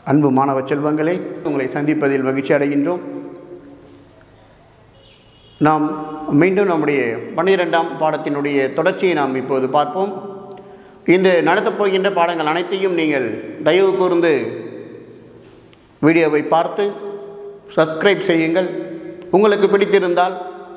அன்பு மாணவ செல்வங்களே உங்களை சந்திப்பதில் மகிழ்ச்சி அடைகின்றோம் நாம் மீண்டும் நம்முடைய பன்னிரெண்டாம் பாடத்தினுடைய தொடர்ச்சியை நாம் இப்போது பார்ப்போம் இந்த நடத்தப் போகின்ற பாடங்கள் அனைத்தையும் நீங்கள் தயவு கூர்ந்து வீடியோவை பார்த்து சப்ஸ்கிரைப் செய்யுங்கள் உங்களுக்கு பிடித்திருந்தால்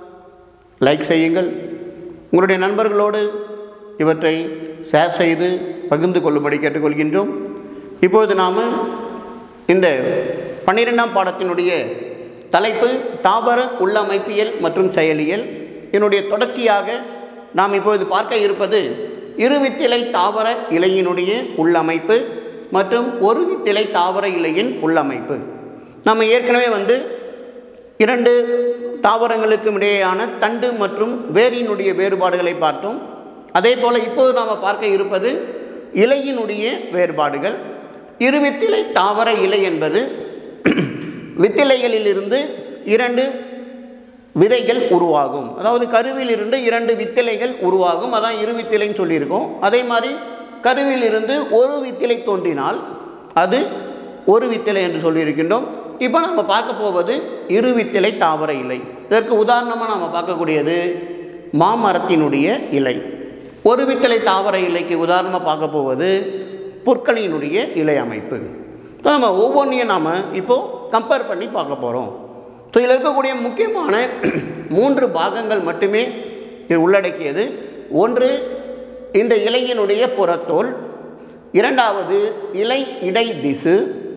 லைக் செய்யுங்கள் உங்களுடைய நண்பர்களோடு இவற்றை ஷேர் செய்து பகிர்ந்து கொள்ளும்படி கேட்டுக்கொள்கின்றோம் இப்போது நாம் இந்த பன்னிரெண்டாம் பாடத்தினுடைய தலைப்பு தாவர உள்ளமைப்பியல் மற்றும் செயலியல் இதனுடைய தொடர்ச்சியாக நாம் இப்பொழுது பார்க்க இருப்பது இருவித்திலை தாவர இலையினுடைய உள்ளமைப்பு மற்றும் ஒரு வித்திலை தாவர இலையின் உள்ளமைப்பு நம்ம ஏற்கனவே வந்து இரண்டு தாவரங்களுக்கும் இடையேயான தண்டு மற்றும் வேரினுடைய வேறுபாடுகளை பார்த்தோம் அதே போல் இப்போது நாம் பார்க்க இருப்பது இலையினுடைய வேறுபாடுகள் இருவித்திலை தாவர இலை என்பது வித்திலைகளிலிருந்து இரண்டு விதைகள் உருவாகும் அதாவது கருவிலிருந்து இரண்டு வித்திலைகள் உருவாகும் அதான் இருவித்திலைன்னு சொல்லியிருக்கோம் அதே மாதிரி கருவிலிருந்து ஒரு வித்திலை தோன்றினால் அது ஒரு வித்திலை என்று சொல்லியிருக்கின்றோம் இப்போ நம்ம பார்க்க போவது இருவித்திலை தாவர இலை இதற்கு உதாரணமாக நாம் பார்க்கக்கூடியது மாமரத்தினுடைய இலை ஒரு வித்திலை தாவர இலைக்கு உதாரணமாக பார்க்க போவது புற்களினுடைய இலை அமைப்பு ஸோ நம்ம ஒவ்வொன்றையும் நாம் இப்போது கம்பேர் பண்ணி பார்க்க போகிறோம் ஸோ இதில் இருக்கக்கூடிய முக்கியமான மூன்று பாகங்கள் மட்டுமே இது உள்ளடக்கியது ஒன்று இந்த இலையினுடைய புறத்தோல் இரண்டாவது இலை இடை திசு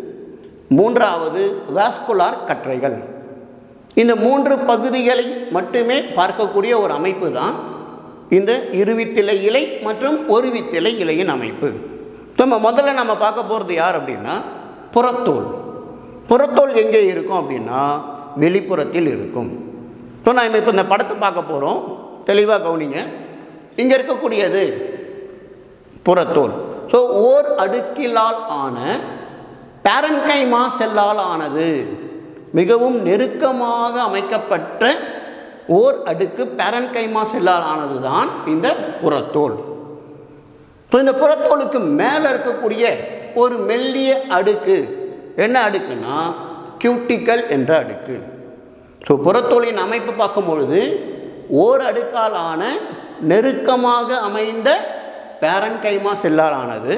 மூன்றாவது வாஸ்குலார் கற்றைகள் இந்த மூன்று பகுதிகளை மட்டுமே பார்க்கக்கூடிய ஒரு அமைப்பு தான் இந்த இருவித்திலை இலை மற்றும் ஒரு வித்திலை இலையின் அமைப்பு நம்ம முதல்ல நம்ம பார்க்க போகிறது யார் அப்படின்னா புறத்தோல் புறத்தோல் எங்கே இருக்கும் அப்படின்னா வெளிப்புறத்தில் இருக்கும் ஸோ நாம் இப்போ இந்த படத்தை பார்க்க போகிறோம் தெளிவாக கவனிங்க இங்கே இருக்கக்கூடியது புறத்தோல் ஸோ ஓர் அடுக்கிலால் ஆன பேரன்கைமா செல்லால் ஆனது மிகவும் நெருக்கமாக அமைக்கப்பட்ட ஓர் அடுக்கு பேரன்கைமா செல்லால் ஆனது தான் இந்த புறத்தோல் ஸோ இந்த புறத்தோலுக்கு மேலே இருக்கக்கூடிய ஒரு மெல்லிய அடுக்கு என்ன அடுக்குன்னா கியூட்டிக்கல் என்ற அடுக்கு ஸோ புறத்தோலின் அமைப்பு பார்க்கும்பொழுது ஓர் அடுக்கால் ஆன நெருக்கமாக அமைந்த பேரன்கைமா செல்லால் ஆனது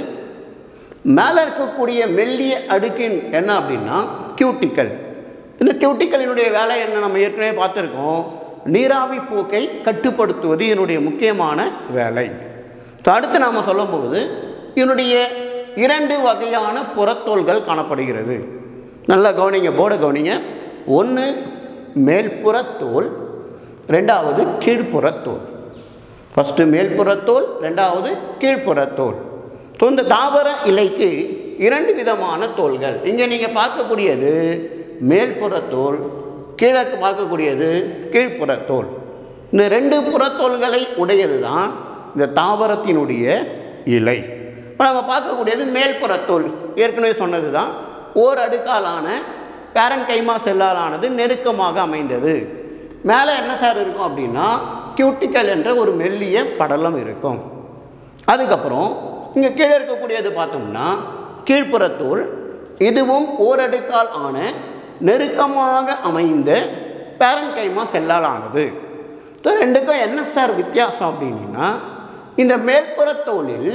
மேலே இருக்கக்கூடிய மெல்லிய அடுக்கின் என்ன அப்படின்னா கியூட்டிக்கல் இந்த கியூட்டிக்கலினுடைய வேலை என்ன நம்ம ஏற்கனவே பார்த்துருக்கோம் நீராவி போக்கை கட்டுப்படுத்துவது என்னுடைய முக்கியமான வேலை ஸோ அடுத்து நாம் சொல்லும்போது இதனுடைய இரண்டு வகையான புறத்தோள்கள் காணப்படுகிறது நல்லா கவனிங்க போர்டை கவனிங்க ஒன்று மேல்புறத்தோல் ரெண்டாவது கீழ்ப்புறத்தோல் ஃபஸ்ட்டு மேல்புறத்தோல் ரெண்டாவது கீழ்ப்புறத்தோல் ஸோ இந்த தாவர இலைக்கு இரண்டு விதமான தோள்கள் இங்கே நீங்கள் பார்க்கக்கூடியது மேல்புறத்தோல் கீழே பார்க்கக்கூடியது கீழ்ப்புறத்தோல் இந்த ரெண்டு புறத்தோள்களை உடையது தான் இந்த தாவரத்தினுடைய இலை இப்போ நம்ம பார்க்கக்கூடியது மேல்புறத்தோல் ஏற்கனவே சொன்னது தான் ஓர் அடுக்காலான பேரன் கைமா செல்லாலானது நெருக்கமாக அமைந்தது மேலே என்ன சார் இருக்கும் அப்படின்னா கியூட்டிக்கல் என்ற ஒரு மெல்லிய படலம் இருக்கும் அதுக்கப்புறம் இங்கே கீழே இருக்கக்கூடியது பார்த்தோம்னா கீழ்ப்புறத்தோல் இதுவும் ஓரடுக்கால் ஆன நெருக்கமாக அமைந்த பேரன்கைமா செல்லால் ஆனது ஸோ ரெண்டுக்கும் என்ன சார் வித்தியாசம் அப்படின்னா இந்த மேற்புறத்தோலில்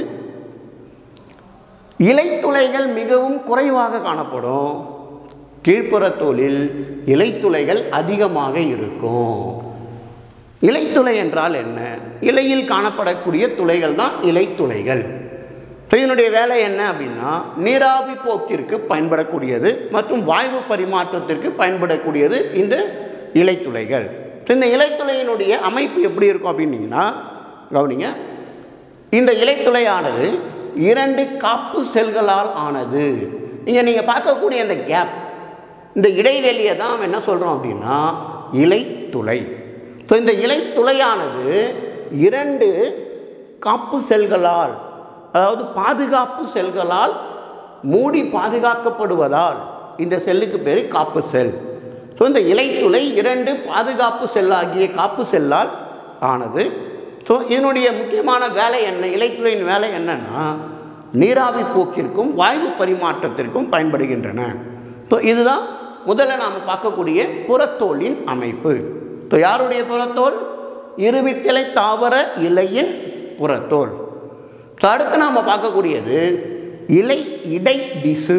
இலைத்துளைகள் மிகவும் குறைவாக காணப்படும் கீழ்ப்புறத்தோலில் இலைத்துளைகள் அதிகமாக இருக்கும் இலைத்துளை என்றால் என்ன இலையில் காணப்படக்கூடிய துளைகள் தான் இலைத்துளைகள் ஸோ இதனுடைய வேலை என்ன அப்படின்னா நீராவி போக்கிற்கு பயன்படக்கூடியது மற்றும் வாயு பரிமாற்றத்திற்கு பயன்படக்கூடியது இந்த இலைத்துளைகள் ஸோ இந்த இலைத்துளையினுடைய அமைப்பு எப்படி இருக்கும் அப்படின்னீங்கன்னா கவனிங்க இந்த இலைத்துளையானது இரண்டு காப்பு செல்களால் ஆனது இங்கே நீங்கள் பார்க்கக்கூடிய இந்த கேப் இந்த இடைவெளியை தான் நம்ம என்ன சொல்கிறோம் அப்படின்னா இலைத்துளை ஸோ இந்த இலைத்துளையானது இரண்டு காப்பு செல்களால் அதாவது பாதுகாப்பு செல்களால் மூடி பாதுகாக்கப்படுவதால் இந்த செல்லுக்கு பேர் காப்பு செல் ஸோ இந்த இலைத்துளை இரண்டு பாதுகாப்பு செல்லாகிய காப்பு செல்லால் ஆனது ஸோ இதனுடைய முக்கியமான வேலை என்ன இலைத்துளையின் வேலை என்னன்னா நீராவி போக்கிற்கும் வாயு பரிமாற்றத்திற்கும் பயன்படுகின்றன ஸோ இதுதான் முதல்ல நாம் பார்க்கக்கூடிய புறத்தோலின் அமைப்பு ஸோ யாருடைய புறத்தோல் இருவித்திலை தாவர இலையின் புறத்தோல் ஸோ அடுத்து நாம் பார்க்கக்கூடியது இலை இடை திசு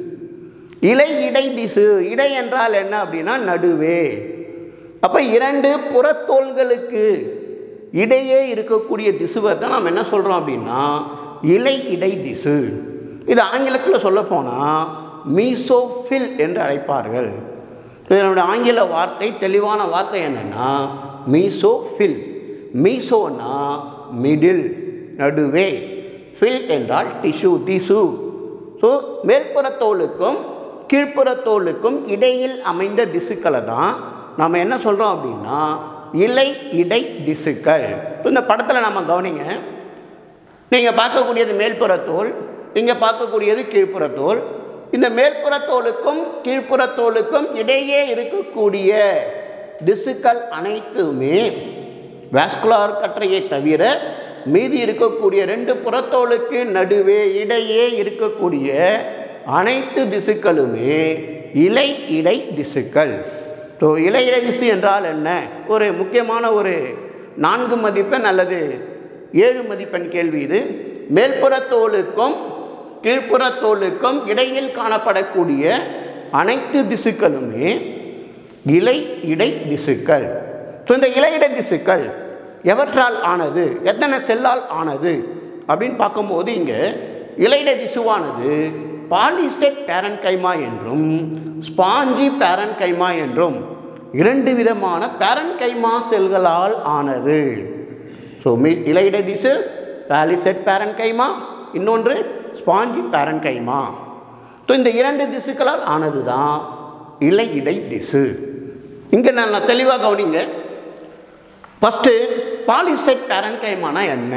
இலை இடை திசு இடை என்றால் என்ன அப்படின்னா நடுவே அப்போ இரண்டு புறத்தோள்களுக்கு இடையே இருக்கக்கூடிய திசுவை தான் நாம் என்ன சொல்கிறோம் அப்படின்னா இலை இடை திசு இது ஆங்கிலத்தில் சொல்ல போனால் மீசோஃபில் என்று அழைப்பார்கள் இதனுடைய ஆங்கில வார்த்தை தெளிவான வார்த்தை என்னென்னா மீசோஃபில் மீசோனா மிடில் நடுவே ஃபில் என்றால் டிஷ்யூ திசு ஸோ மேற்புறத்தோலுக்கும் கீழ்ப்புறத்தோலுக்கும் இடையில் அமைந்த திசுக்களை தான் நாம் என்ன சொல்கிறோம் அப்படின்னா இலை இடை திசுக்கள் இப்போ இந்த படத்தில் நம்ம கவனிங்க நீங்கள் பார்க்கக்கூடியது மேல்புறத்தோல் இங்கே பார்க்கக்கூடியது கீழ்ப்புறத்தோல் இந்த மேல்புறத்தோலுக்கும் கீழ்ப்புறத்தோலுக்கும் இடையே இருக்கக்கூடிய திசுக்கள் அனைத்துமே வாஸ்குலார் கற்றையை தவிர மீதி இருக்கக்கூடிய ரெண்டு புறத்தோலுக்கு நடுவே இடையே இருக்கக்கூடிய அனைத்து திசுக்களுமே இலை இடை திசுக்கள் ஸோ இலை இடை திசு என்றால் என்ன ஒரு முக்கியமான ஒரு நான்கு மதிப்பெண் அல்லது ஏழு மதிப்பெண் கேள்வி இது மேல்புறத்தோலுக்கும் கீழ்ப்புறத்தோலுக்கும் இடையில் காணப்படக்கூடிய அனைத்து திசுக்களுமே இலை இடை திசுக்கள் ஸோ இந்த இலை இடை திசுக்கள் எவற்றால் ஆனது எத்தனை செல்லால் ஆனது அப்படின்னு பார்க்கும்போது இங்கே இலையிட திசுவானது பாலிசெட் பேரன் கைமா என்றும் ஸ்பாஞ்சி பேரன் கைமா என்றும் இரண்டு விதமான பேரன் கைமா செல்களால் ஆனது ஸோ மி இலையிட திசு பாலிசெட் பேரன் கைமா இன்னொன்று ஸ்பாஞ்சி பேரன் கைமா ஸோ இந்த இரண்டு திசுக்களால் ஆனது தான் இலை இடை திசு இங்கே நான் தெளிவாக கவனிங்க ஃபஸ்ட்டு பாலிசெட் பேரன் கைமானா என்ன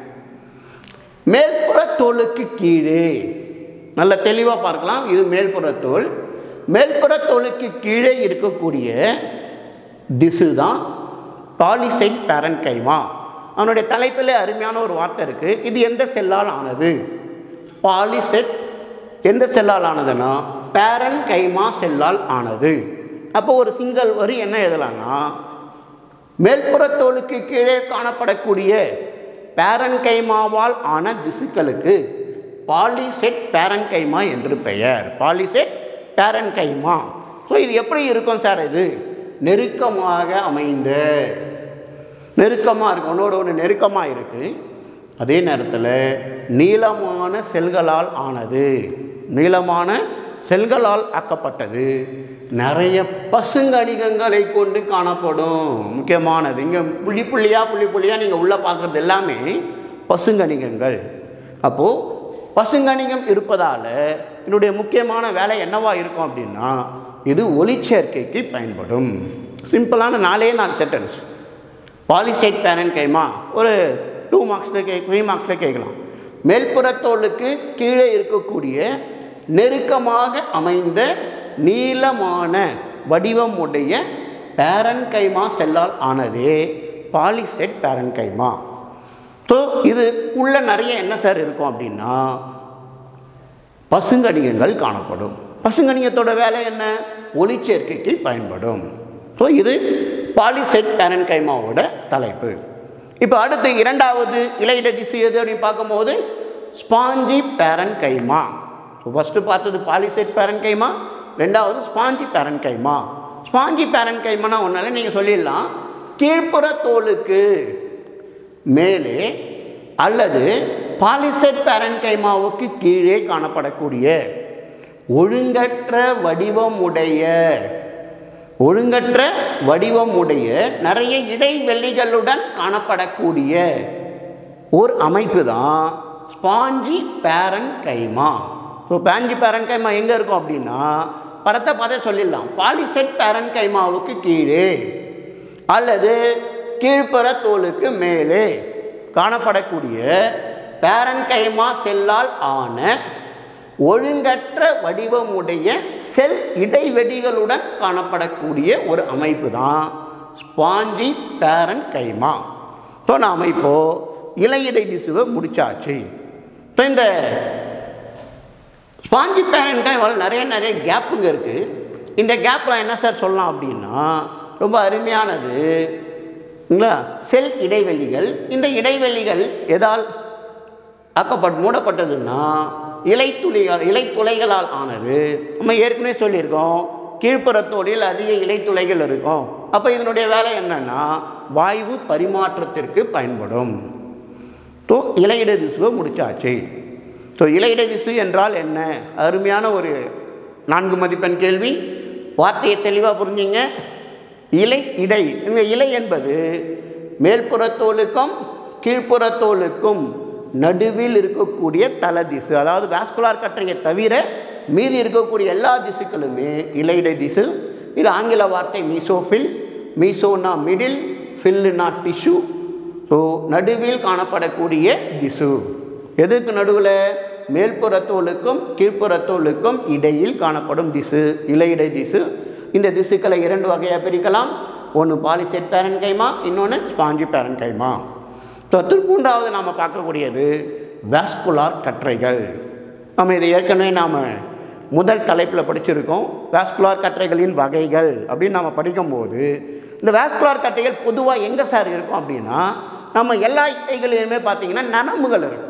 மேல்புற தோலுக்கு கீழே நல்ல தெளிவாக பார்க்கலாம் இது மேல்புற தோல் மேல்புற தோலுக்கு கீழே இருக்கக்கூடிய திசு தான் பாலிசைட் பேரன் கைமா அவனுடைய தலைப்பில் அருமையான ஒரு வார்த்தை இருக்குது இது எந்த செல்லால் ஆனது பாலிசெட் எந்த செல்லால் ஆனதுன்னா பேரன் கைமா செல்லால் ஆனது அப்போ ஒரு சிங்கிள் வரி என்ன எழுதலாம்னா மேல்புறத்தோலுக்கு கீழே காணப்படக்கூடிய பேரன்கைமாவால் ஆன திசுக்களுக்கு பாலிசெட் பேரன்கைமா என்று பெயர் பாலிசெட் பேரன்கைமா ஸோ இது எப்படி இருக்கும் சார் இது நெருக்கமாக அமைந்த நெருக்கமாக இருக்கு ஒன்றோட ஒன்று நெருக்கமாக இருக்குது அதே நேரத்தில் நீளமான செல்களால் ஆனது நீளமான செல்களால் ஆக்கப்பட்டது நிறைய பசுங்கணிகங்களை கொண்டு காணப்படும் முக்கியமானது இங்கே புள்ளி புள்ளியாக புள்ளி புள்ளியாக நீங்கள் உள்ளே பார்க்குறது எல்லாமே பசுங்கணிகங்கள் அப்போது பசுங்கணிகம் இருப்பதால் என்னுடைய முக்கியமான வேலை என்னவா இருக்கும் அப்படின்னா இது ஒளிச்சேர்க்கைக்கு பயன்படும் சிம்பிளான நாலே நாலு சென்டென்ஸ் பாலிசைட் பேரன் கைமா ஒரு டூ மார்க்ஸில் கே த்ரீ மார்க்ஸில் கேட்கலாம் மேல்புறத்தோலுக்கு கீழே இருக்கக்கூடிய நெருக்கமாக அமைந்த நீளமான வடிவம் உடைய பேரன் கைமா செல்லால் ஆனதே பாலிசெட் பேரன் கைமா ஸோ இது உள்ள நிறைய என்ன சார் இருக்கும் அப்படின்னா பசுங்கணிகங்கள் காணப்படும் பசுங்கணிகத்தோட வேலை என்ன ஒளிச்சேர்க்கைக்கு பயன்படும் ஸோ இது பாலிசெட் பேரன் கைமாவோட தலைப்பு இப்போ அடுத்து இரண்டாவது இலையிட திசு எது அப்படின்னு பார்க்கும்போது ஸ்பாஞ்சி பேரன் கைமா ஸோ ஃபஸ்ட்டு பார்த்தது பாலிசெட் பேரன் கைமா ரெண்டாவது ஸ்பாஞ்சி பேரன் கைமா ஸ்பாஞ்சி பேரன் கைமானா ஒன்றால நீங்கள் சொல்லிடலாம் கீழ்ப்புற தோலுக்கு மேலே அல்லது பாலிசெட் பேரன் கைமாவுக்கு கீழே காணப்படக்கூடிய ஒழுங்கற்ற வடிவமுடைய ஒழுங்கற்ற வடிவமுடைய நிறைய இடைவெளிகளுடன் காணப்படக்கூடிய ஒரு அமைப்பு தான் ஸ்பாஞ்சி பேரன் கைமா ஸோ பாஞ்சி பேரன் கைமா எங்கே இருக்கும் அப்படின்னா படத்தை பார்த்தே சொல்லிடலாம் பாலிசெட் பேரன் கைமாவுக்கு கீழே அல்லது கீழ்ப்புற தோலுக்கு மேலே காணப்படக்கூடிய பேரன் கைமா செல்லால் ஆன ஒழுங்கற்ற வடிவமுடைய செல் இடைவெளிகளுடன் காணப்படக்கூடிய ஒரு அமைப்பு தான் ஸ்பாஞ்சி பேரன் கைமா ஸோ நாம் இப்போது இலையிடை திசுவை முடிச்சாச்சு ஸோ ஸோ இந்த ஸ்பாஞ்சி பேரண்டைம் நிறைய நிறைய கேப்புங்க இருக்குது இந்த கேப்பில் என்ன சார் சொல்லலாம் அப்படின்னா ரொம்ப அருமையானது இல்லைங்களா செல் இடைவெளிகள் இந்த இடைவெளிகள் எதால் ஆக்கப்பட் மூடப்பட்டதுன்னா இலைத்துளிகள் இலைத்துளைகளால் ஆனது நம்ம ஏற்கனவே சொல்லியிருக்கோம் கீழ்ப்புறத்தோடில் அதிக இலைத்துளைகள் இருக்கும் அப்போ இதனுடைய வேலை என்னன்னா வாயு பரிமாற்றத்திற்கு பயன்படும் ஸோ இலையிட திசுவை முடிச்சாச்சு ஸோ இலையிட திசு என்றால் என்ன அருமையான ஒரு நான்கு மதிப்பெண் கேள்வி வார்த்தையை தெளிவாக புரிஞ்சுங்க இலை இடை இந்த இலை என்பது மேல்புறத்தோலுக்கும் கீழ்ப்புறத்தோலுக்கும் நடுவில் இருக்கக்கூடிய தல திசு அதாவது வாஸ்குலார் கற்றையை தவிர மீதி இருக்கக்கூடிய எல்லா திசுக்களுமே இலையிடை திசு இது ஆங்கில வார்த்தை மீசோஃபில் மீசோனா மிடில் ஃபில்லுனா டிஷ்யூ ஸோ நடுவில் காணப்படக்கூடிய திசு எதுக்கு நடுவில் மேல்புறத்தோலுக்கும் கீழ்ப்புறத்தோலுக்கும் இடையில் காணப்படும் திசு இலையிடை திசு இந்த திசுக்களை இரண்டு வகையாக பிரிக்கலாம் ஒன்று பாலிசெட் பேரன்கைமா இன்னொன்று ஸ்பாஞ்சி பேரன்கைமா ஸோ திருமூன்றாவது நாம் பார்க்கக்கூடியது வாஸ்குலார் கற்றைகள் நம்ம இதை ஏற்கனவே நாம் முதல் தலைப்பில் படிச்சிருக்கோம் வாஸ்குலார் கற்றைகளின் வகைகள் அப்படின்னு நம்ம படிக்கும்போது இந்த வாஸ்குலார் கற்றைகள் பொதுவாக எங்கே சார் இருக்கும் அப்படின்னா நம்ம எல்லா இலைகளிலுமே பார்த்தீங்கன்னா நரம்புகள் இருக்கும்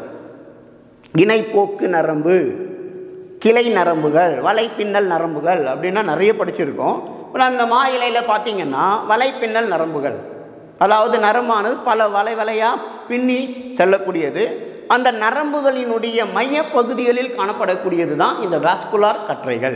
இணைப்போக்கு நரம்பு கிளை நரம்புகள் வலைப்பின்னல் நரம்புகள் அப்படின்னா நிறைய படிச்சிருக்கோம் இப்போ அந்த மா இலையில் பார்த்தீங்கன்னா வலைப்பின்னல் நரம்புகள் அதாவது நரம்பானது பல வலை வலையாக பின்னி செல்லக்கூடியது அந்த நரம்புகளினுடைய மைய பகுதிகளில் காணப்படக்கூடியது தான் இந்த வாஸ்குலார் கற்றைகள்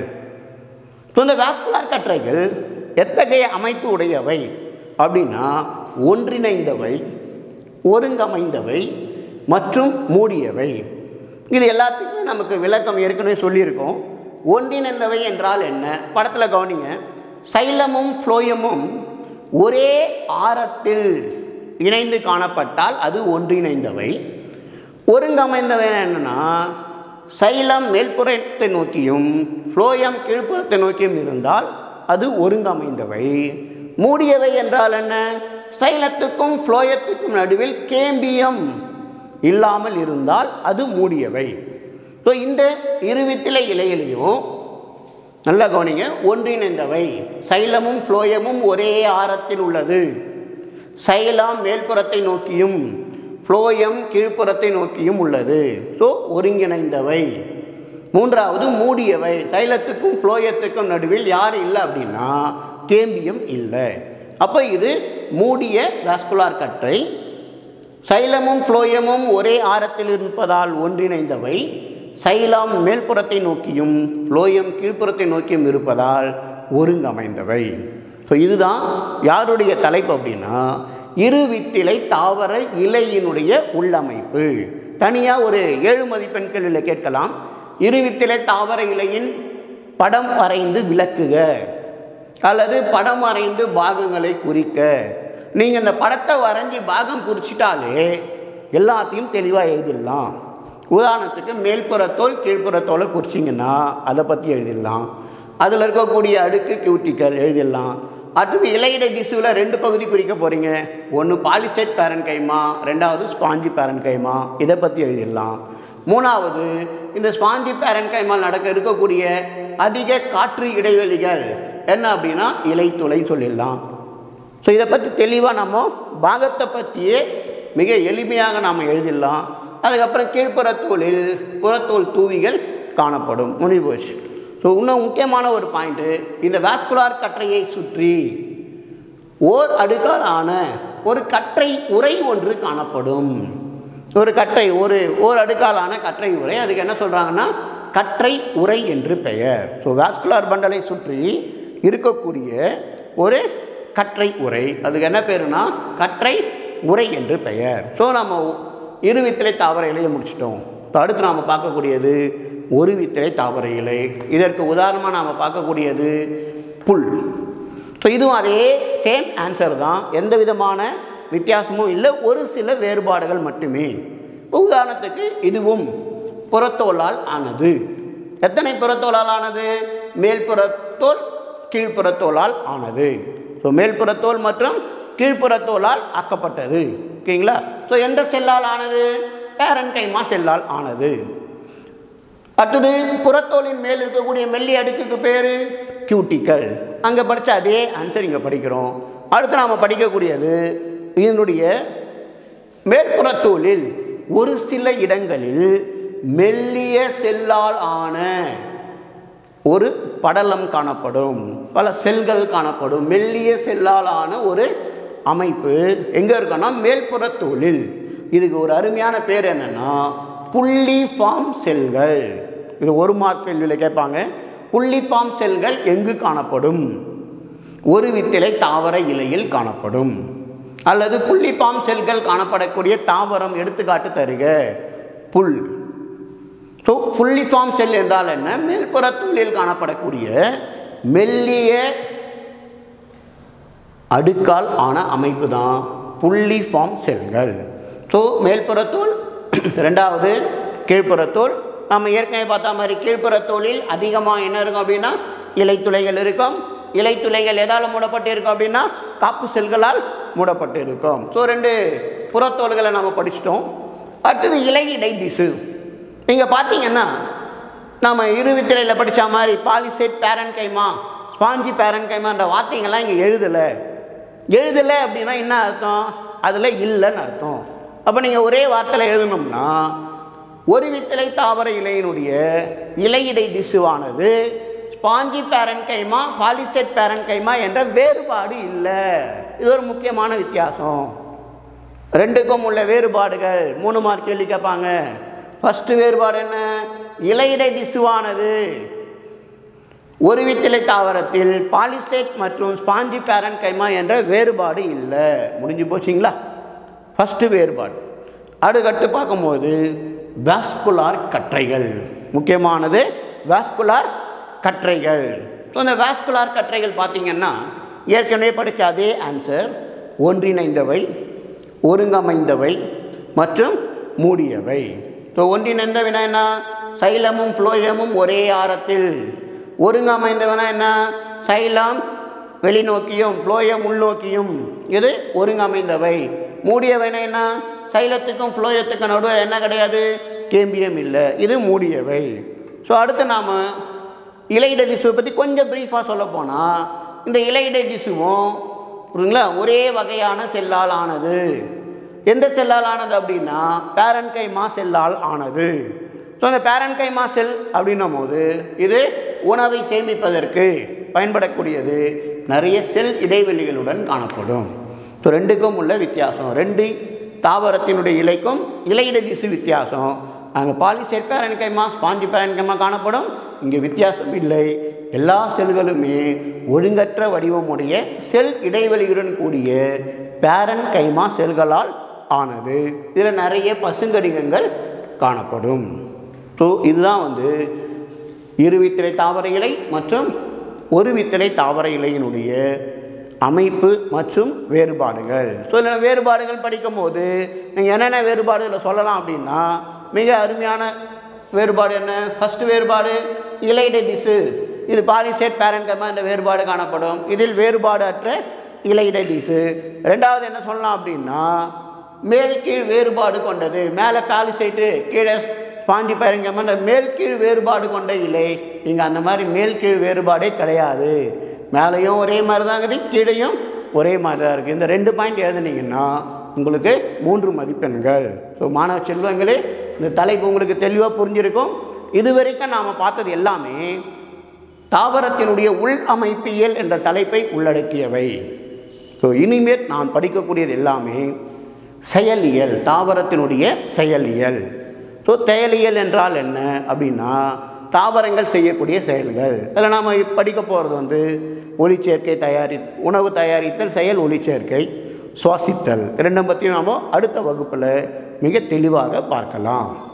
ஸோ இந்த வாஸ்குலார் கற்றைகள் எத்தகைய அமைப்பு உடையவை அப்படின்னா ஒன்றிணைந்தவை ஒருங்கமைந்தவை மற்றும் மூடியவை இது எல்லாத்துக்குமே நமக்கு விளக்கம் ஏற்கனவே சொல்லியிருக்கோம் ஒன்றிணைந்தவை என்றால் என்ன படத்தில் கவனிங்க சைலமும் ஃப்ளோயமும் ஒரே ஆரத்தில் இணைந்து காணப்பட்டால் அது ஒன்றிணைந்தவை ஒருங்கமைந்தவை என்னன்னா சைலம் மேல்புறத்தை நோக்கியும் ஃப்ளோயம் கீழ்ப்புறத்தை நோக்கியும் இருந்தால் அது ஒருங்கமைந்தவை மூடியவை என்றால் என்ன சைலத்துக்கும் ஃப்ளோயத்துக்கும் நடுவில் கேம்பியம் இல்லாமல் இருந்தால் அது மூடியவை ஸோ இந்த இருவித்திலை இலையிலையும் நல்லா கவனிங்க ஒன்றிணைந்தவை சைலமும் ஃப்ளோயமும் ஒரே ஆரத்தில் உள்ளது சைலம் மேல்புறத்தை நோக்கியும் ஃப்ளோயம் கீழ்ப்புறத்தை நோக்கியும் உள்ளது ஸோ ஒருங்கிணைந்தவை மூன்றாவது மூடியவை சைலத்துக்கும் ஃப்ளோயத்துக்கும் நடுவில் யார் இல்லை அப்படின்னா கேம்பியம் இல்லை அப்போ இது மூடிய வாஸ்குலார் கற்றை சைலமும் ஃப்ளோயமும் ஒரே ஆரத்தில் இருப்பதால் ஒன்றிணைந்தவை சைலம் மேல்புறத்தை நோக்கியும் ஃப்ளோயம் கீழ்ப்புறத்தை நோக்கியும் இருப்பதால் ஒருங்கமைந்தவை ஸோ இதுதான் யாருடைய தலைப்பு அப்படின்னா இருவித்திலை தாவர இலையினுடைய உள்ளமைப்பு தனியாக ஒரு ஏழு மதிப்பெண் கேள்வியில் கேட்கலாம் இருவித்திலை தாவர இலையின் படம் வரைந்து விளக்குக அல்லது படம் வரைந்து பாகங்களை குறிக்க நீங்கள் இந்த படத்தை வரைஞ்சி பாகம் குறிச்சிட்டாலே எல்லாத்தையும் தெளிவாக எழுதிடலாம் உதாரணத்துக்கு மேல்புறத்தோல் கீழ்ப்புறத்தோலை குறிச்சிங்கன்னா அதை பற்றி எழுதிடலாம் அதில் இருக்கக்கூடிய அடுக்கு கியூட்டிக்கல் எழுதிடலாம் அடுத்தது இலையிட திசுவில் ரெண்டு பகுதி குறிக்க போகிறீங்க ஒன்று பாலிசெட் பேரன் கைமா ரெண்டாவது ஸ்பாஞ்சி பேரன் கைமா இதை பற்றி எழுதிடலாம் மூணாவது இந்த ஸ்பாஞ்சி பேரன் கைமால் நடக்க இருக்கக்கூடிய அதிக காற்று இடைவெளிகள் என்ன அப்படின்னா இலைத்துளை சொல்லிடலாம் ஸோ இதை பற்றி தெளிவாக நம்ம பாகத்தை பற்றியே மிக எளிமையாக நாம் எழுதிடலாம் அதுக்கப்புறம் கீழ்ப்புறத்தோலில் புறத்தோல் தூவிகள் காணப்படும் முனிபோஷ் ஸோ இன்னும் முக்கியமான ஒரு பாயிண்ட்டு இந்த வாஸ்குலார் கற்றையை சுற்றி ஓர் அடுக்கால் ஆன ஒரு கற்றை உரை ஒன்று காணப்படும் ஒரு கற்றை ஒரு ஓர் அடுக்காலான கற்றை உரை அதுக்கு என்ன சொல்கிறாங்கன்னா கற்றை உரை என்று பெயர் ஸோ வாஸ்குலார் பண்டலை சுற்றி இருக்கக்கூடிய ஒரு கற்றை உரை அதுக்கு என்ன பேருனா கற்றை உரை என்று பெயர் ஸோ நம்ம இரு வித்திலை தாவர இலையை முடிச்சிட்டோம் இப்போ அடுத்து நாம் பார்க்கக்கூடியது ஒரு வித்திலை தாவர இலை இதற்கு உதாரணமாக நாம் பார்க்கக்கூடியது புல் ஸோ இதுவும் அதே சேம் ஆன்சர் தான் எந்த விதமான வித்தியாசமும் இல்லை ஒரு சில வேறுபாடுகள் மட்டுமே உதாரணத்துக்கு இதுவும் புறத்தோலால் ஆனது எத்தனை புறத்தோலால் ஆனது மேல்புறத்தோல் கீழ்ப்புறத்தோலால் ஆனது ஸோ மேல்புறத்தோல் மற்றும் கீழ்ப்புறத்தோலால் ஆக்கப்பட்டது ஓகேங்களா ஸோ எந்த செல்லால் ஆனது பேரன்கைமா செல்லால் ஆனது அடுத்தது புறத்தோலின் மேல் இருக்கக்கூடிய மெல்லிய அடுக்குக்கு பேர் கியூட்டிக்கல் அங்கே படித்த அதே ஆன்சர் இங்கே படிக்கிறோம் அடுத்து நாம் படிக்கக்கூடியது இதனுடைய மேற்புறத்தோலில் ஒரு சில இடங்களில் மெல்லிய செல்லால் ஆன ஒரு படலம் காணப்படும் பல செல்கள் காணப்படும் மெல்லிய செல்லால் ஆன ஒரு அமைப்பு எங்கே இருக்குன்னா மேல்புறத்தோலில் இதுக்கு ஒரு அருமையான பேர் என்னன்னா புள்ளி ஃபார்ம் செல்கள் இது ஒரு மார்க் கேள்வியில் கேட்பாங்க புள்ளி ஃபார்ம் செல்கள் எங்கு காணப்படும் ஒரு வித்திலை தாவர இலையில் காணப்படும் அல்லது புள்ளிப்பாம் செல்கள் காணப்படக்கூடிய தாவரம் எடுத்துக்காட்டு தருக புல் ஸோ புள்ளிஃபார்ம் செல் என்றால் என்ன மேல்புறத்தூளில் காணப்படக்கூடிய மெல்லிய அடுக்கால் ஆன அமைப்பு தான் புள்ளிஃபார்ம் செல்கள் ஸோ மேல்புறத்தோல் ரெண்டாவது கீழ்ப்புறத்தோல் நம்ம ஏற்கனவே பார்த்த மாதிரி கீழ்ப்புறத்தோலில் அதிகமாக என்ன இருக்கும் அப்படின்னா இலைத்துளைகள் இருக்கும் இலைத்துளைகள் எதால் மூடப்பட்டு இருக்கும் அப்படின்னா காப்பு செல்களால் மூடப்பட்டு இருக்கும் ஸோ ரெண்டு புறத்தோல்களை நம்ம படிச்சிட்டோம் அடுத்தது இலை இடை திசு நீங்கள் பார்த்தீங்கன்னா நம்ம இருவித்திரையில் படித்த மாதிரி பாலிசேட் பேரன் கைமா ஸ்பாஞ்சி பேரன் கைமான்ற வார்த்தைங்கள்லாம் இங்கே எழுதலை எழுதலை அப்படின்னா என்ன அர்த்தம் அதில் இல்லைன்னு அர்த்தம் அப்போ நீங்கள் ஒரே வார்த்தையில் எழுதணும்னா ஒரு வித்திலை தாவர இலையினுடைய இலையிடை திசுவானது ஸ்பாஞ்சி பேரன் கைமா பாலிசெட் பேரன் கைமா என்ற வேறுபாடு இல்லை இது ஒரு முக்கியமான வித்தியாசம் ரெண்டுக்கும் உள்ள வேறுபாடுகள் மூணு மார்க் கேள்வி கேட்பாங்க ஃபஸ்ட்டு வேறுபாடு என்ன இலையிடை திசுவானது ஒரு வித்திலை தாவரத்தில் பாலிஸ்டேட் மற்றும் ஸ்பாஞ்சி பேரன் கைமா என்ற வேறுபாடு இல்லை முடிஞ்சு போச்சிங்களா ஃபஸ்ட்டு வேறுபாடு அடுக்கட்டு பார்க்கும்போது வாஸ்குலார் கற்றைகள் முக்கியமானது வாஸ்குலார் கற்றைகள் ஸோ இந்த வாஸ்குலார் கற்றைகள் பார்த்தீங்கன்னா ஏற்கனவே படித்த அதே ஆன்சர் ஒன்றிணைந்தவை ஒருங்கமைந்தவை மற்றும் மூடியவை ஸோ ஒன்றிணைந்தவைனா என்ன சைலமும் ஃப்ளோயமும் ஒரே ஆரத்தில் ஒருங்கமைந்தவனா என்ன சைலம் வெளிநோக்கியும் ஃப்ளோயம் உள்நோக்கியும் இது ஒருங்கமைந்தவை மூடியவைனா என்ன சைலத்துக்கும் ஃப்ளோயத்துக்கும் நடுவில் என்ன கிடையாது கேம்பியம் இல்லை இது மூடியவை ஸோ அடுத்து நாம் இலையிட திசுவை பற்றி கொஞ்சம் ப்ரீஃபாக சொல்ல போனால் இந்த இலையிட திசுவும் புரியுங்களா ஒரே வகையான செல்லால் ஆனது எந்த செல்லால் ஆனது அப்படின்னா பேரன்கைமா செல்லால் ஆனது ஸோ அந்த பேரன்கைமா செல் அப்படின்னும் போது இது உணவை சேமிப்பதற்கு பயன்படக்கூடியது நிறைய செல் இடைவெளிகளுடன் காணப்படும் ஸோ ரெண்டுக்கும் உள்ள வித்தியாசம் ரெண்டு தாவரத்தினுடைய இலைக்கும் இலையிட திசு வித்தியாசம் அங்கே பாலிசெட் பேரன்கைமா ஸ்பாஞ்சி பேரன்கைமா காணப்படும் இங்கே வித்தியாசம் இல்லை எல்லா செல்களுமே ஒழுங்கற்ற வடிவமுடைய செல் இடைவெளியுடன் கூடிய பேரன் கைமா செல்களால் ஆனது இதில் நிறைய பசுங்கடிகங்கள் காணப்படும் ஸோ இதுதான் வந்து இருவித்திரை தாவர இலை மற்றும் ஒரு வித்திரை தாவர இலையினுடைய அமைப்பு மற்றும் வேறுபாடுகள் ஸோ இதில் வேறுபாடுகள் படிக்கும்போது நீங்கள் என்னென்ன வேறுபாடுகளை சொல்லலாம் அப்படின்னா மிக அருமையான வேறுபாடு என்ன ஃபஸ்ட்டு வேறுபாடு இலையிடை திசு இது பாலிசேட் பேரன்கமா என்ற வேறுபாடு காணப்படும் இதில் வேறுபாடு அற்ற இலையிடை திசு ரெண்டாவது என்ன சொல்லலாம் அப்படின்னா மேல் கீழ் வேறுபாடு கொண்டது மேலே பாலிசேட்டு கீழே பாண்டி பேரங்கம்மா இந்த மேல் கீழ் வேறுபாடு கொண்ட இலை இங்கே அந்த மாதிரி மேல் கீழ் வேறுபாடே கிடையாது மேலேயும் ஒரே மாதிரி தான் இருக்குது கீழேயும் ஒரே மாதிரி தான் இருக்குது இந்த ரெண்டு பாயிண்ட் எழுதுனீங்கன்னா உங்களுக்கு மூன்று மதிப்பெண்கள் ஸோ மாணவ செல்வங்களே இந்த தலைப்பு உங்களுக்கு தெளிவாக புரிஞ்சிருக்கும் இது வரைக்கும் நாம் பார்த்தது எல்லாமே தாவரத்தினுடைய உள் அமைப்பியல் என்ற தலைப்பை உள்ளடக்கியவை ஸோ இனிமேல் நான் படிக்கக்கூடியது எல்லாமே செயலியல் தாவரத்தினுடைய செயலியல் ஸோ செயலியல் என்றால் என்ன அப்படின்னா தாவரங்கள் செய்யக்கூடிய செயல்கள் அதில் நாம் படிக்க போகிறது வந்து ஒளிச்சேர்க்கை தயாரி உணவு தயாரித்தல் செயல் ஒளிச்சேர்க்கை சுவாசித்தல் இரண்டும் பற்றியும் நாம் அடுத்த வகுப்பில் மிக தெளிவாக பார்க்கலாம்